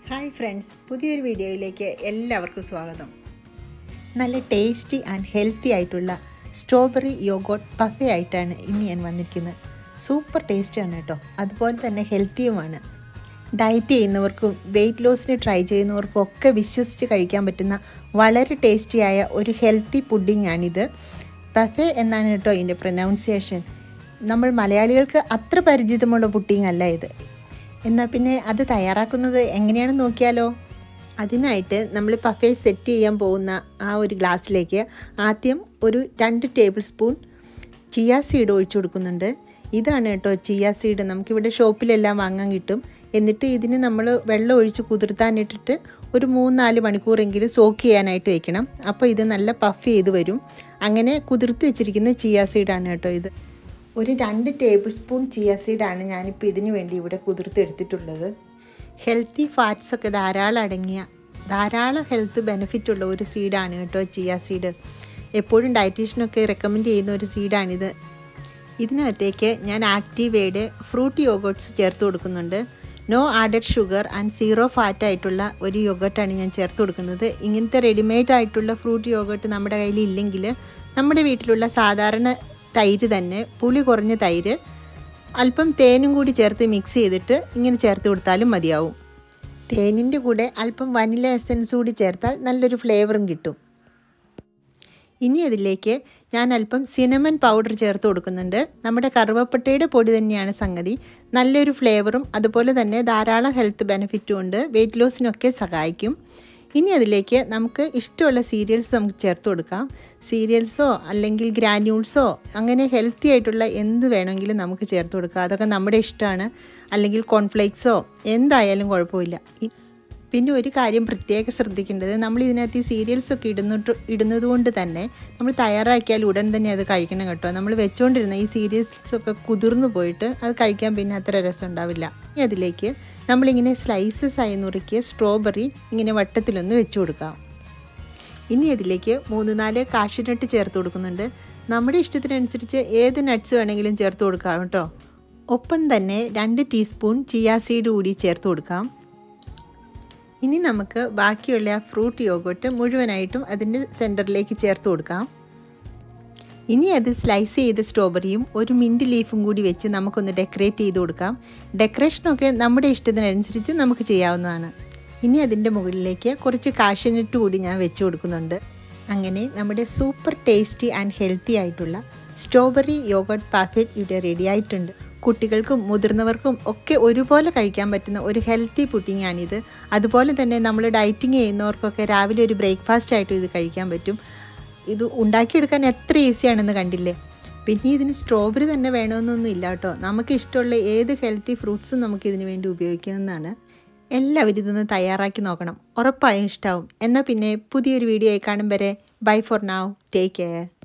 hi friends പുതിയൊരു വീഡിയോയിലേക്ക് എല്ലാവർക്കും സ്വാഗതം നല്ല ടേസ്റ്റി ആൻഡ് ഹെൽത്തി ആയിട്ടുള്ള സ്ട്രോബെറി യോഗോട്ട് പഫേ ആയിട്ടാണ് ഇന്ന് ഞാൻ വന്നിരിക്കുന്നത് സൂപ്പർ ടേസ്റ്റാണ് കേട്ടോ അതുപോലെ തന്നെ ഹെൽത്തിയുമാണ് ഡയറ്റ് ചെയ്യുന്നവർക്കും വെയിറ്റ് ലോസിന് ട്രൈ ചെയ്യുന്നവർക്കും ഒക്കെ വിശ്വസിച്ച് കഴിക്കാൻ പറ്റുന്ന വളരെ ടേസ്റ്റിയായ ഒരു ഹെൽത്തി പുഡിംഗ് ആണിത് പഫേ എന്നാണ് കേട്ടോ ഇതിൻ്റെ പ്രൊനൗൺസിയേഷൻ നമ്മൾ മലയാളികൾക്ക് അത്ര പരിചിതമുള്ള പുഡിംഗ് അല്ല ഇത് എന്നാൽ പിന്നെ അത് തയ്യാറാക്കുന്നത് എങ്ങനെയാണെന്ന് നോക്കിയാലോ അതിനായിട്ട് നമ്മൾ പഫേ സെറ്റ് ചെയ്യാൻ പോകുന്ന ആ ഒരു ഗ്ലാസ്സിലേക്ക് ആദ്യം ഒരു രണ്ട് ടേബിൾ സ്പൂൺ ചിയ സീഡ് ഒഴിച്ചു കൊടുക്കുന്നുണ്ട് ഇതാണ് കേട്ടോ ചിയ സീഡ് നമുക്കിവിടെ ഷോപ്പിലെല്ലാം വാങ്ങാൻ കിട്ടും എന്നിട്ട് ഇതിന് നമ്മൾ വെള്ളം ഒഴിച്ച് കുതിർത്താനിട്ടിട്ട് ഒരു മൂന്നാല് മണിക്കൂറെങ്കിലും സോക്ക് ചെയ്യാനായിട്ട് വെക്കണം അപ്പോൾ ഇത് നല്ല പഫ് ചെയ്ത് വരും അങ്ങനെ കുതിർത്ത് വെച്ചിരിക്കുന്ന ചിയ സീഡാണ് കേട്ടോ ഇത് ഒരു രണ്ട് ടേബിൾ സ്പൂൺ ചിയ സീഡാണ് ഞാനിപ്പോൾ ഇതിന് വേണ്ടി ഇവിടെ കുതിർത്തെടുത്തിട്ടുള്ളത് ഹെൽത്തി ഫാറ്റ്സ് ഒക്കെ ധാരാളം അടങ്ങിയ ധാരാളം ഹെൽത്ത് ബെനിഫിറ്റ് ഉള്ള ഒരു സീഡാണ് കേട്ടോ ചിയ സീഡ് എപ്പോഴും ഡയറ്റീഷ്യനൊക്കെ റെക്കമെൻഡ് ചെയ്യുന്ന ഒരു സീഡാണിത് ഇതിനകത്തേക്ക് ഞാൻ ആക്റ്റീവേഡ് ഫ്രൂട്ട് യോഗോട്ട്സ് ചേർത്ത് കൊടുക്കുന്നുണ്ട് no added sugar and zero fat ആയിട്ടുള്ള ഒരു യോഗട്ടാണ് ഞാൻ ചേർത്ത് കൊടുക്കുന്നത് ഇങ്ങനത്തെ റെഡിമെയ്ഡ് ആയിട്ടുള്ള ഫ്രൂട്ട് യോഗട്ട് നമ്മുടെ കയ്യിൽ ഇല്ലെങ്കിൽ നമ്മുടെ വീട്ടിലുള്ള സാധാരണ തൈര് തന്നെ പുളി കുറഞ്ഞ തൈര് അല്പം തേനും കൂടി ചേർത്ത് മിക്സ് ചെയ്തിട്ട് ഇങ്ങനെ ചേർത്ത് കൊടുത്താലും മതിയാവും തേനിൻ്റെ കൂടെ അല്പം വനില എസൻസ് കൂടി ചേർത്താൽ നല്ലൊരു ഫ്ലേവറും കിട്ടും ഇനി അതിലേക്ക് ഞാൻ അല്പം സിനമൻ പൗഡർ ചേർത്ത് കൊടുക്കുന്നുണ്ട് നമ്മുടെ കറുവപ്പട്ടയുടെ പൊടി തന്നെയാണ് സംഗതി നല്ലൊരു ഫ്ലേവറും അതുപോലെ തന്നെ ധാരാളം ഹെൽത്ത് ബെനിഫിറ്റും ഉണ്ട് വെയിറ്റ് ലോസിനൊക്കെ സഹായിക്കും ഇനി അതിലേക്ക് നമുക്ക് ഇഷ്ടമുള്ള സീരിയൽസ് നമുക്ക് ചേർത്ത് കൊടുക്കാം സീരിയൽസോ അല്ലെങ്കിൽ ഗ്രാന്യൂൾസോ അങ്ങനെ ഹെൽത്തി ആയിട്ടുള്ള എന്ത് വേണമെങ്കിലും നമുക്ക് ചേർത്ത് കൊടുക്കാം അതൊക്കെ നമ്മുടെ ഇഷ്ടമാണ് അല്ലെങ്കിൽ കോൺഫ്ലേക്സോ എന്തായാലും കുഴപ്പമില്ല പിന്നെ ഒരു കാര്യം പ്രത്യേകം ശ്രദ്ധിക്കേണ്ടത് നമ്മൾ ഇതിനകത്ത് ഈ സീരിയൽസ് ഒക്കെ ഇടുന്നിട്ട് ഇടുന്നത് കൊണ്ട് തന്നെ നമ്മൾ തയ്യാറാക്കിയാൽ ഉടൻ തന്നെ അത് കഴിക്കണം കേട്ടോ നമ്മൾ വെച്ചുകൊണ്ടിരുന്ന ഈ സീരിയൽസ് ഒക്കെ കുതിർന്നു പോയിട്ട് അത് കഴിക്കാൻ പിന്നെ അത്ര രസം ഉണ്ടാവില്ല ഇനി അതിലേക്ക് നമ്മളിങ്ങനെ സ്ലൈസസ് ആയി നുറുക്കിയ സ്ട്രോബെറി ഇങ്ങനെ വട്ടത്തിലൊന്ന് വെച്ച് കൊടുക്കാം ഇനി അതിലേക്ക് മൂന്ന് നാല് കാഷ്യൂനട്ട് ചേർത്ത് കൊടുക്കുന്നുണ്ട് നമ്മുടെ ഇഷ്ടത്തിനനുസരിച്ച് ഏത് നട്ട്സ് വേണമെങ്കിലും ചേർത്ത് കൊടുക്കാം കേട്ടോ ഒപ്പം തന്നെ രണ്ട് ടീസ്പൂൺ ചിയാ സീഡ് കൂടി ചേർത്ത് കൊടുക്കാം ഇനി നമുക്ക് ബാക്കിയുള്ള ആ ഫ്രൂട്ട് യോഗോട്ട് മുഴുവനായിട്ടും അതിൻ്റെ സെൻറ്ററിലേക്ക് ചേർത്ത് കൊടുക്കാം ഇനി അത് സ്ലൈസ് ചെയ്ത സ്ട്രോബെറിയും ഒരു മിൻറ്റ് ലീഫും കൂടി വെച്ച് നമുക്കൊന്ന് ഡെക്കറേറ്റ് ചെയ്ത് കൊടുക്കാം ഡെക്കറേഷനൊക്കെ നമ്മുടെ ഇഷ്ടത്തിനനുസരിച്ച് നമുക്ക് ചെയ്യാവുന്നതാണ് ഇനി അതിൻ്റെ മുകളിലേക്ക് കുറച്ച് കാഷ്യനട്ട് കൂടി ഞാൻ വെച്ച് കൊടുക്കുന്നുണ്ട് അങ്ങനെ നമ്മുടെ സൂപ്പർ ടേസ്റ്റി ആൻഡ് ഹെൽത്തി ആയിട്ടുള്ള സ്ട്രോബെറി യോഗട്ട് പാഫറ്റ് ഇവിടെ റെഡി ആയിട്ടുണ്ട് കുട്ടികൾക്കും മുതിർന്നവർക്കും ഒക്കെ ഒരുപോലെ കഴിക്കാൻ പറ്റുന്ന ഒരു ഹെൽത്തി പുഡിംഗ് ആണിത് അതുപോലെ തന്നെ നമ്മൾ ഡയറ്റിങ് ചെയ്യുന്നവർക്കൊക്കെ രാവിലെ ഒരു ബ്രേക്ക്ഫാസ്റ്റ് ആയിട്ടും ഇത് കഴിക്കാൻ പറ്റും ഇത് ഉണ്ടാക്കിയെടുക്കാൻ എത്ര ഈസിയാണെന്ന് കണ്ടില്ലേ പിന്നെ ഇതിന് സ്ട്രോബെറി തന്നെ വേണമെന്നൊന്നും ഇല്ല കേട്ടോ നമുക്ക് ഇഷ്ടമുള്ള ഏത് ഹെൽത്തി ഫ്രൂട്ട്സും നമുക്ക് ഇതിന് വേണ്ടി ഉപയോഗിക്കുന്നതാണ് എല്ലാവരും ഇതൊന്ന് തയ്യാറാക്കി നോക്കണം ഉറപ്പായും ഇഷ്ടമാവും എന്നാൽ പിന്നെ പുതിയൊരു വീഡിയോ ആയി കാണും വരെ bye for now take care